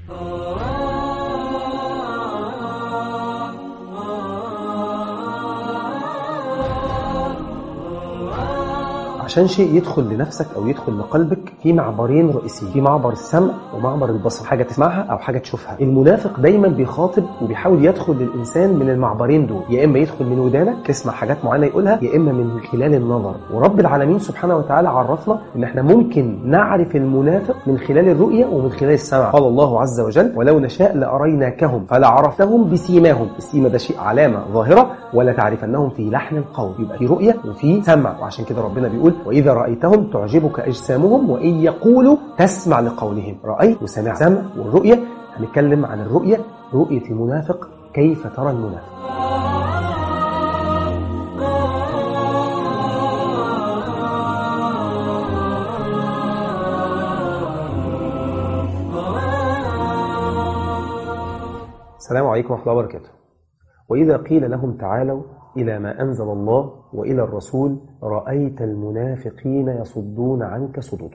عشان شيء يدخل لنفسك او يدخل لقلبك في معبرين رئيسيين في معبر السمع ومعبر البصر حاجه تسمعها او حاجه تشوفها المنافق دايما بيخاطب وبيحاول يدخل للانسان من المعبرين دول يا اما يدخل من ودانك تسمع حاجات معينه يقولها يا اما من خلال النظر ورب العالمين سبحانه وتعالى عرفنا ان احنا ممكن نعرف المنافق من خلال الرؤيه ومن خلال السمع قال الله عز وجل ولو نشاء لاريناكهم فلعرفتهم بسيماهم السيمه ده شيء علامه ظاهره ولا تعرفنهم في لحن القول يبقى في رؤيه وفي سمع وعشان كده ربنا بيقول وإذا رأيتهم تعجبك أجسامهم وإن يقولوا تسمع لقولهم رأيت وسمع سمع والرؤية هنتكلم عن الرؤية رؤية المنافق كيف ترى المنافق السلام عليكم ورحمة الله وبركاته وإذا قيل لهم تعالوا إلى ما أنزل الله وإلى الرسول رأيت المنافقين يصدون عنك صدودا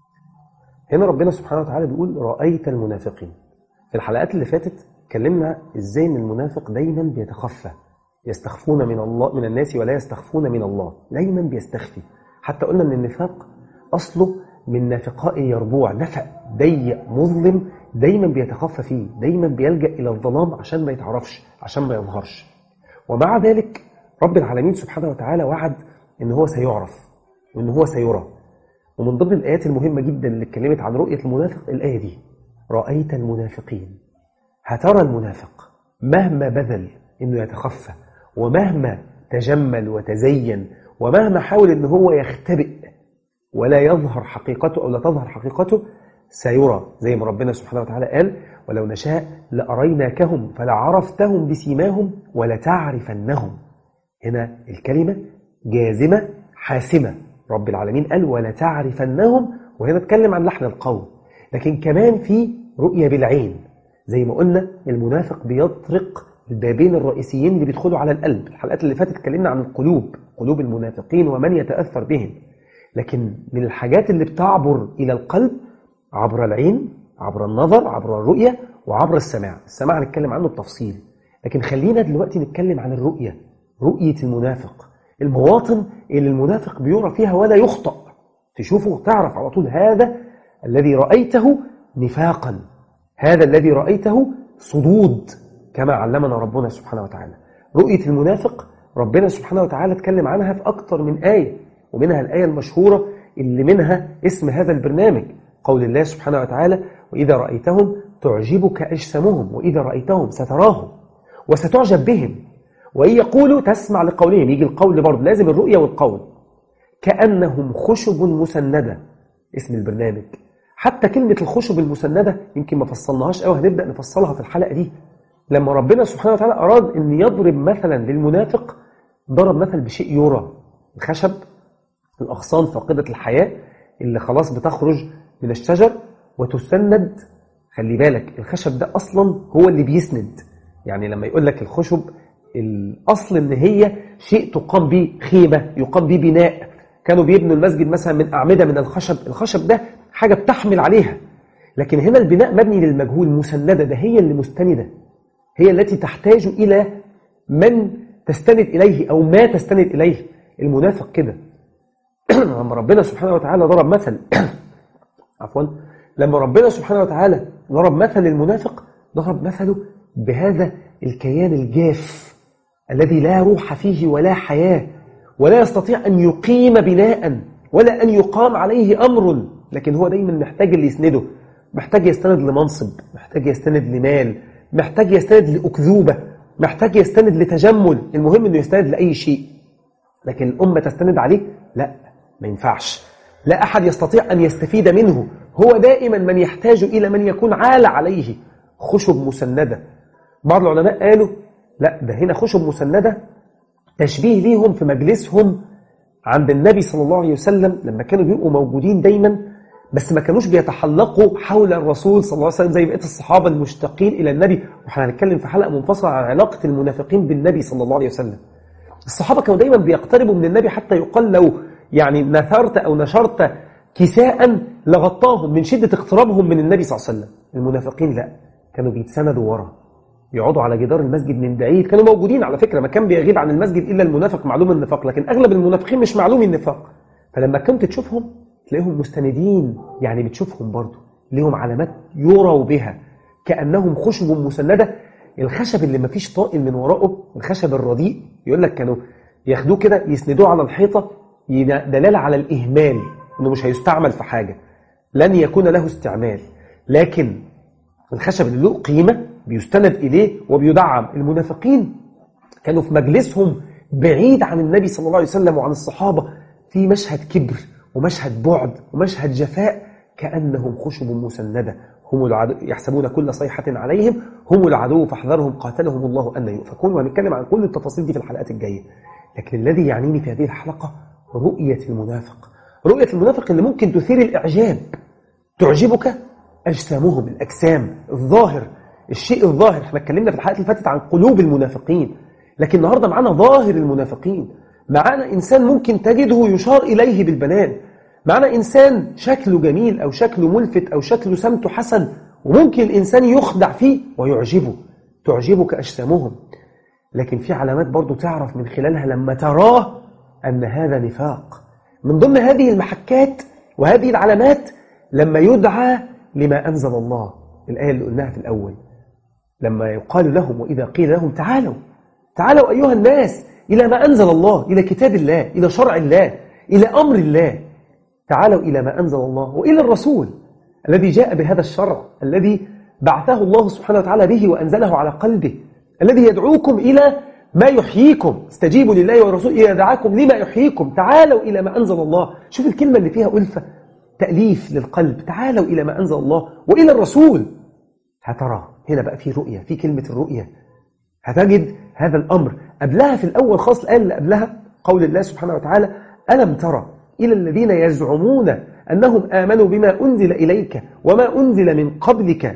هنا ربنا سبحانه وتعالى بيقول رأيت المنافقين في الحلقات اللي فاتت اتكلمنا ازاي ان المنافق دايما بيتخفى يستخفون من الله من الناس ولا يستخفون من الله دايما بيستخفي حتى قلنا ان النفاق اصله من نافقاء يربوع نفق ضيق مظلم دايما بيتخفى فيه دايما بيلجأ الى الظلام عشان ما يتعرفش عشان ما يظهرش ومع ذلك رب العالمين سبحانه وتعالى وعد ان هو سيعرف وان هو سيرى ومن ضمن الايات المهمه جدا اللي اتكلمت عن رؤيه المنافق الايه دي رايت المنافقين هترى المنافق مهما بذل انه يتخفى ومهما تجمل وتزين ومهما حاول ان هو يختبئ ولا يظهر حقيقته او لا تظهر حقيقته سيرى زي ما ربنا سبحانه وتعالى قال ولو نشاء لأريناكهم فلعرفتهم بسيماهم ولتعرفنهم هنا الكلمة جازمة حاسمة رب العالمين قال ولتعرفنهم وهنا اتكلم عن لحن القول لكن كمان في رؤية بالعين زي ما قلنا المنافق بيطرق البابين الرئيسيين اللي بيدخلوا على القلب الحلقات اللي فاتت اتكلمنا عن القلوب قلوب المنافقين ومن يتأثر بهم لكن من الحاجات اللي بتعبر إلى القلب عبر العين عبر النظر عبر الرؤية وعبر السماع السماع هنتكلم عنه بتفصيل لكن خلينا دلوقتي نتكلم عن الرؤية رؤية المنافق المواطن اللي المنافق بيرى فيها ولا يخطأ تشوفه تعرف على طول هذا الذي رأيته نفاقا هذا الذي رأيته صدود كما علمنا ربنا سبحانه وتعالى رؤية المنافق ربنا سبحانه وتعالى اتكلم عنها في أكتر من آية ومنها الآية المشهورة اللي منها اسم هذا البرنامج قول الله سبحانه وتعالى وإذا رأيتهم تعجبك أجسامهم وإذا رأيتهم ستراهم وستعجب بهم وإن يقولوا تسمع لقولهم يجي القول برضه لازم الرؤية والقول كأنهم خشب مسندة اسم البرنامج حتى كلمة الخشب المسندة يمكن ما فصلناهاش قوي هنبدأ نفصلها في الحلقة دي لما ربنا سبحانه وتعالى أراد أن يضرب مثلا للمنافق ضرب مثل بشيء يرى الخشب الأغصان فاقدة الحياة اللي خلاص بتخرج من الشجر وتسند خلي بالك الخشب ده أصلا هو اللي بيسند يعني لما يقول لك الخشب الأصل إن هي شيء تقام به خيمة يقام به بناء كانوا بيبنوا المسجد مثلا من أعمدة من الخشب الخشب ده حاجة بتحمل عليها لكن هنا البناء مبني للمجهول مسندة ده هي اللي مستندة هي التي تحتاج إلى من تستند إليه أو ما تستند إليه المنافق كده لما ربنا سبحانه وتعالى ضرب مثل عفوا لما ربنا سبحانه وتعالى ضرب مثل المنافق ضرب مثله بهذا الكيان الجاف الذي لا روح فيه ولا حياة ولا يستطيع أن يقيم بناء ولا أن يقام عليه أمر لكن هو دايما محتاج اللي يسنده محتاج يستند لمنصب محتاج يستند لمال محتاج يستند لأكذوبة محتاج يستند لتجمل المهم أنه يستند لأي شيء لكن الأمة تستند عليه لا ما ينفعش لا أحد يستطيع أن يستفيد منه هو دائما من يحتاج إلى من يكون عال عليه خشب مسندة بعض العلماء قالوا لا ده هنا خشب مسندة تشبيه ليهم في مجلسهم عند النبي صلى الله عليه وسلم لما كانوا بيبقوا موجودين دايما بس ما كانوش بيتحلقوا حول الرسول صلى الله عليه وسلم زي بقية الصحابة المشتاقين إلى النبي واحنا هنتكلم في حلقة منفصلة عن علاقة المنافقين بالنبي صلى الله عليه وسلم الصحابة كانوا دايما بيقتربوا من النبي حتى يقال لو يعني نثرت أو نشرت كساء لغطاهم من شدة اقترابهم من النبي صلى الله عليه وسلم المنافقين لا كانوا بيتسندوا ورا يقعدوا على جدار المسجد من بعيد كانوا موجودين على فكرة ما كان بيغيب عن المسجد إلا المنافق معلوم النفاق لكن أغلب المنافقين مش معلوم النفاق فلما كنت تشوفهم تلاقيهم مستندين يعني بتشوفهم برضه ليهم علامات يروا بها كأنهم خشب مسندة الخشب اللي ما فيش طائل من وراءه الخشب الرديء يقول لك كانوا ياخدوه كده يسندوه على الحيطة دلالة على الإهمال إنه مش هيستعمل في حاجة لن يكون له استعمال لكن الخشب اللي له قيمة بيستند إليه وبيدعم المنافقين كانوا في مجلسهم بعيد عن النبي صلى الله عليه وسلم وعن الصحابة في مشهد كبر ومشهد بعد ومشهد جفاء كأنهم خشب مسندة هم العدو يحسبون كل صيحة عليهم هم العدو فاحذرهم قاتلهم الله أن يؤفكون وهنتكلم عن كل التفاصيل دي في الحلقات الجاية لكن الذي يعنيني في هذه الحلقة رؤية المنافق رؤية المنافق اللي ممكن تثير الإعجاب تعجبك أجسامهم الأجسام الظاهر الشيء الظاهر احنا اتكلمنا في الحلقات اللي فاتت عن قلوب المنافقين لكن النهاردة معانا ظاهر المنافقين معانا إنسان ممكن تجده يشار إليه بالبنان معانا إنسان شكله جميل أو شكله ملفت أو شكله سمته حسن وممكن الإنسان يخدع فيه ويعجبه تعجبك أجسامهم لكن في علامات برضو تعرف من خلالها لما تراه أن هذا نفاق من ضمن هذه المحكات وهذه العلامات لما يدعى لما أنزل الله الآية اللي قلناها في الأول لما يقال لهم وإذا قيل لهم تعالوا تعالوا أيها الناس إلى ما أنزل الله إلى كتاب الله إلى شرع الله إلى أمر الله تعالوا إلى ما أنزل الله وإلى الرسول الذي جاء بهذا الشرع الذي بعثه الله سبحانه وتعالى به وأنزله على قلبه الذي يدعوكم إلى ما يحييكم استجيبوا لله والرسول إذا دعاكم لما يحييكم تعالوا إلى ما أنزل الله شوف الكلمة اللي فيها ألفة تأليف للقلب تعالوا إلى ما أنزل الله وإلى الرسول هترى هنا بقى في رؤية في كلمة الرؤية هتجد هذا الأمر قبلها في الأول خاص الآية اللي قبلها قول الله سبحانه وتعالى ألم ترى إلى الذين يزعمون أنهم آمنوا بما أنزل إليك وما أنزل من قبلك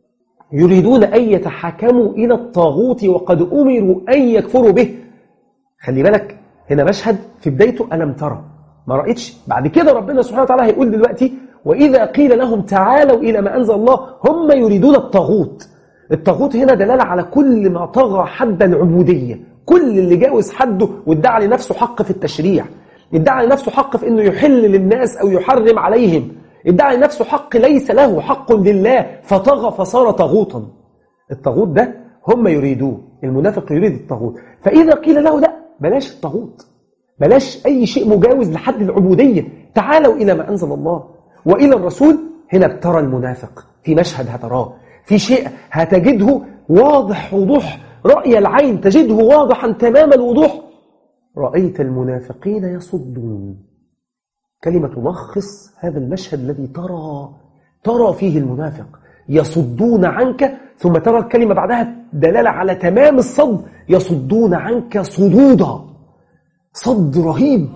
يريدون أن يتحكموا إلى الطاغوت وقد أمروا أن يكفروا به خلي بالك هنا مشهد في بدايته ألم ترى ما رأيتش بعد كده ربنا سبحانه وتعالى هيقول دلوقتي وإذا قيل لهم تعالوا إلى ما أنزل الله هم يريدون الطاغوت الطاغوت هنا دلالة على كل ما طغى حد العبودية كل اللي جاوز حده وادعى لنفسه حق في التشريع ادعى لنفسه حق في أنه يحل للناس أو يحرم عليهم ادعى لنفسه حق ليس له حق لله فطغى فصار طاغوتا الطاغوت ده هم يريدوه المنافق يريد الطاغوت فإذا قيل له لا بلاش الطاغوت بلاش أي شيء مجاوز لحد العبودية تعالوا إلى ما أنزل الله وإلى الرسول هنا بترى المنافق في مشهد هتراه في شيء هتجده واضح وضوح رأي العين تجده واضحا تمام الوضوح رأيت المنافقين يصدون كلمة تلخص هذا المشهد الذي ترى ترى فيه المنافق يصدون عنك ثم ترى الكلمة بعدها دلالة على تمام الصد يصدون عنك صدودا صد رهيب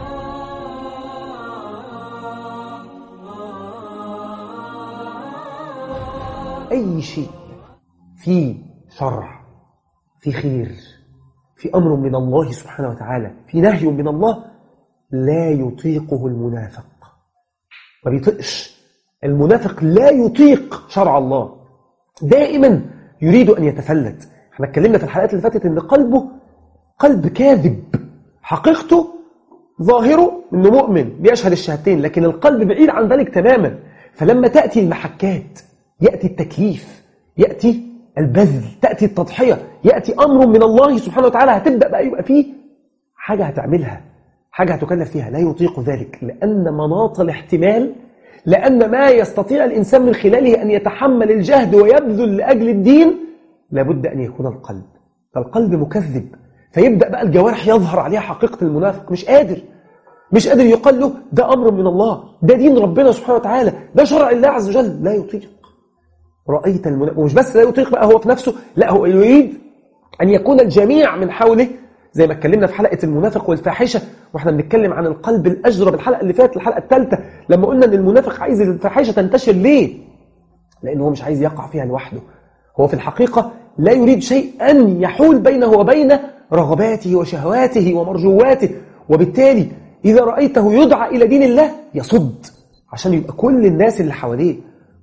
أي شيء في شرع في خير في أمر من الله سبحانه وتعالى في نهي من الله لا يطيقه المنافق ما بيطيقش المنافق لا يطيق شرع الله دائما يريد أن يتفلت احنا اتكلمنا في الحلقات اللي فاتت ان قلبه قلب كاذب حقيقته ظاهره انه مؤمن بيشهد الشهادتين لكن القلب بعيد عن ذلك تماما فلما تأتي المحكات يأتي التكليف يأتي البذل تأتي التضحية يأتي أمر من الله سبحانه وتعالى هتبدأ بقى يبقى فيه حاجة هتعملها حاجة هتكلف فيها لا يطيق ذلك لأن مناط الاحتمال لأن ما يستطيع الإنسان من خلاله أن يتحمل الجهد ويبذل لأجل الدين لابد أن يكون القلب فالقلب مكذب فيبدأ بقى الجوارح يظهر عليها حقيقة المنافق مش قادر مش قادر يقال له ده أمر من الله ده دين ربنا سبحانه وتعالى ده شرع الله عز وجل لا يطيق رأيت المنافق ومش بس لا يطيق بقى هو في نفسه لا هو يريد أن يكون الجميع من حوله زي ما اتكلمنا في حلقة المنافق والفاحشة واحنا بنتكلم عن القلب الأجرب الحلقة اللي فاتت الحلقة الثالثة لما قلنا أن المنافق عايز الفاحشة تنتشر ليه؟ لأنه هو مش عايز يقع فيها لوحده هو في الحقيقة لا يريد شيء أن يحول بينه وبين رغباته وشهواته ومرجواته وبالتالي إذا رأيته يدعى إلى دين الله يصد عشان يبقى كل الناس اللي حواليه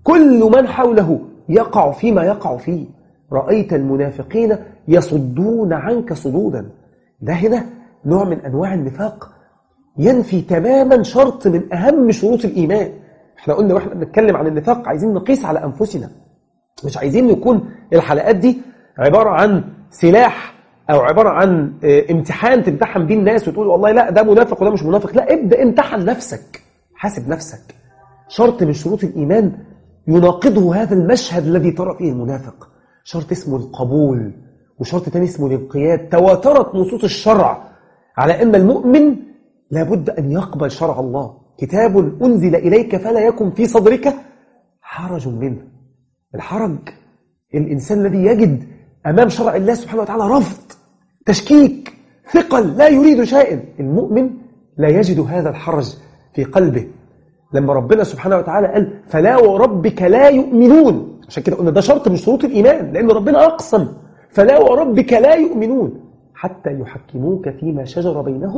كل من حوله يقع فيما يقع فيه رأيت المنافقين يصدون عنك صدودا ده هنا نوع من أنواع النفاق ينفي تماما شرط من أهم شروط الإيمان احنا قلنا واحنا بنتكلم عن النفاق عايزين نقيس على أنفسنا مش عايزين نكون الحلقات دي عبارة عن سلاح أو عبارة عن امتحان تمتحن بيه الناس وتقول والله لا ده منافق وده مش منافق لا ابدأ امتحن نفسك حاسب نفسك شرط من شروط الإيمان يناقضه هذا المشهد الذي ترى فيه المنافق شرط اسمه القبول وشرط تاني اسمه الانقياد تواترت نصوص الشرع على أن المؤمن لابد أن يقبل شرع الله كتاب أنزل إليك فلا يكن في صدرك حرج منه الحرج الإنسان الذي يجد أمام شرع الله سبحانه وتعالى رفض تشكيك ثقل لا يريد شيئا المؤمن لا يجد هذا الحرج في قلبه لما ربنا سبحانه وتعالى قال فلا وربك لا يؤمنون عشان كده قلنا ده شرط من شروط الإيمان لأن ربنا أقسم فلا وربك لا يؤمنون حتى يحكموك فيما شجر بينهم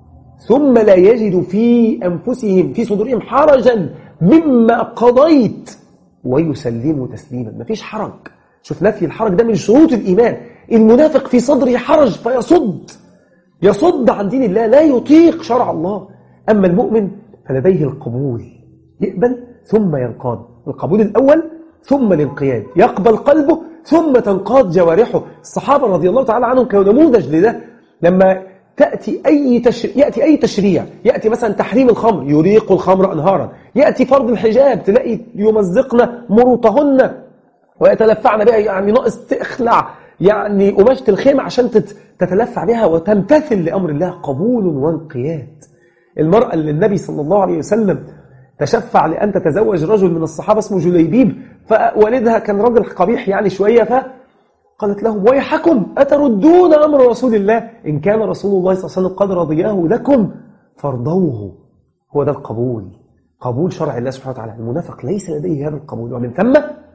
ثم لا يجدوا في أنفسهم في صدورهم حرجا مما قضيت ويسلموا تسليما مفيش حرج شوف نفي الحرج ده من شروط الإيمان المنافق في صدره حرج فيصد يصد عن دين الله لا يطيق شرع الله أما المؤمن فلديه القبول يقبل ثم ينقاد القبول الأول ثم الانقياد يقبل قلبه ثم تنقاد جوارحه الصحابة رضي الله تعالى عنهم كانوا نموذج لده لما تأتي أي تشريع يأتي أي تشريع يأتي مثلا تحريم الخمر يريق الخمر أنهارا يأتي فرض الحجاب تلاقي يمزقن مروطهن ويتلفعن بها يعني ناقص تخلع يعني قماشة الخيمة عشان تتلفع بها وتمتثل لأمر الله قبول وانقياد المرأة اللي النبي صلى الله عليه وسلم تشفع لأن تتزوج رجل من الصحابة اسمه جليبيب فوالدها كان رجل قبيح يعني شوية فقالت لهم ويحكم أتردون أمر رسول الله إن كان رسول الله صلى الله عليه وسلم قد رضياه لكم فارضوه هو ده القبول قبول شرع الله سبحانه وتعالى المنافق ليس لديه هذا القبول ومن ثم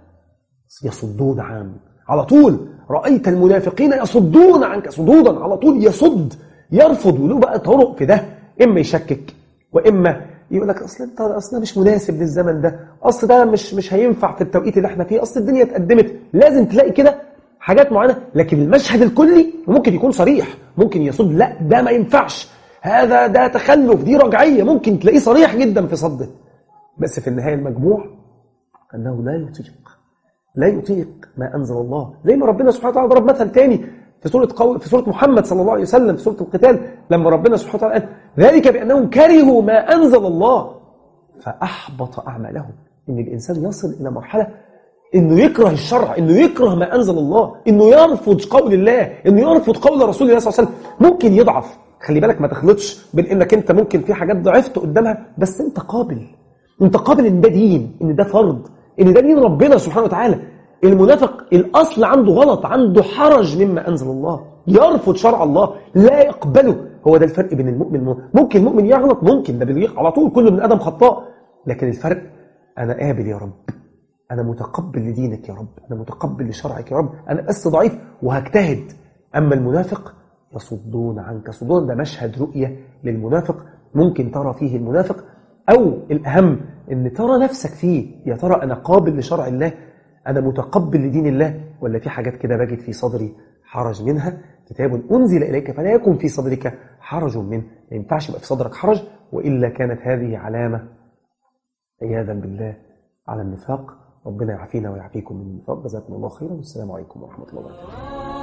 يصدون عنه على طول رأيت المنافقين يصدون عنك صدودا على طول يصد يرفض وله بقى طرق في ده إما يشكك وإما يقول لك أصل أنت أصلا مش مناسب للزمن ده أصل ده مش مش هينفع في التوقيت اللي احنا فيه أصل الدنيا اتقدمت لازم تلاقي كده حاجات معينة لكن المشهد الكلي ممكن يكون صريح ممكن يصد لا ده ما ينفعش هذا ده تخلف دي رجعية ممكن تلاقيه صريح جدا في صده بس في النهاية المجموع أنه لا يطيق لا يطيق ما أنزل الله زي ما ربنا سبحانه وتعالى ضرب مثل تاني في سورة, قول في سورة محمد صلى الله عليه وسلم في سورة القتال لما ربنا سبحانه وتعالى قال ذلك بأنهم كرهوا ما أنزل الله فأحبط أعمالهم إن الإنسان يصل إلى مرحلة إنه يكره الشرع إنه يكره ما أنزل الله إنه يرفض قول الله إنه يرفض قول رسول الله صلى الله عليه وسلم ممكن يضعف خلي بالك ما تخلطش بين إنك أنت ممكن في حاجات ضعفت قدامها بس أنت قابل أنت قابل إن ده دين إن ده فرض إن ده دين ربنا سبحانه وتعالى المنافق الأصل عنده غلط عنده حرج مما أنزل الله يرفض شرع الله لا يقبله هو ده الفرق بين المؤمن ممكن المؤمن يغلط ممكن ده بيغيق على طول كل من آدم خطاء لكن الفرق أنا قابل يا رب أنا متقبل لدينك يا رب أنا متقبل لشرعك يا رب أنا بس ضعيف وهجتهد أما المنافق يصدون عنك صدون ده مشهد رؤية للمنافق ممكن ترى فيه المنافق أو الأهم أن ترى نفسك فيه يا ترى أنا قابل لشرع الله أنا متقبل لدين الله ولا في حاجات كده بجد في صدري حرج منها كتاب أنزل إليك فلا يكن في صدرك حرج منه ما ينفعش يبقى في صدرك حرج وإلا كانت هذه علامة عياذا بالله على النفاق ربنا يعافينا ويعافيكم من النفاق جزاكم الله خيرا والسلام عليكم ورحمة الله وبركاته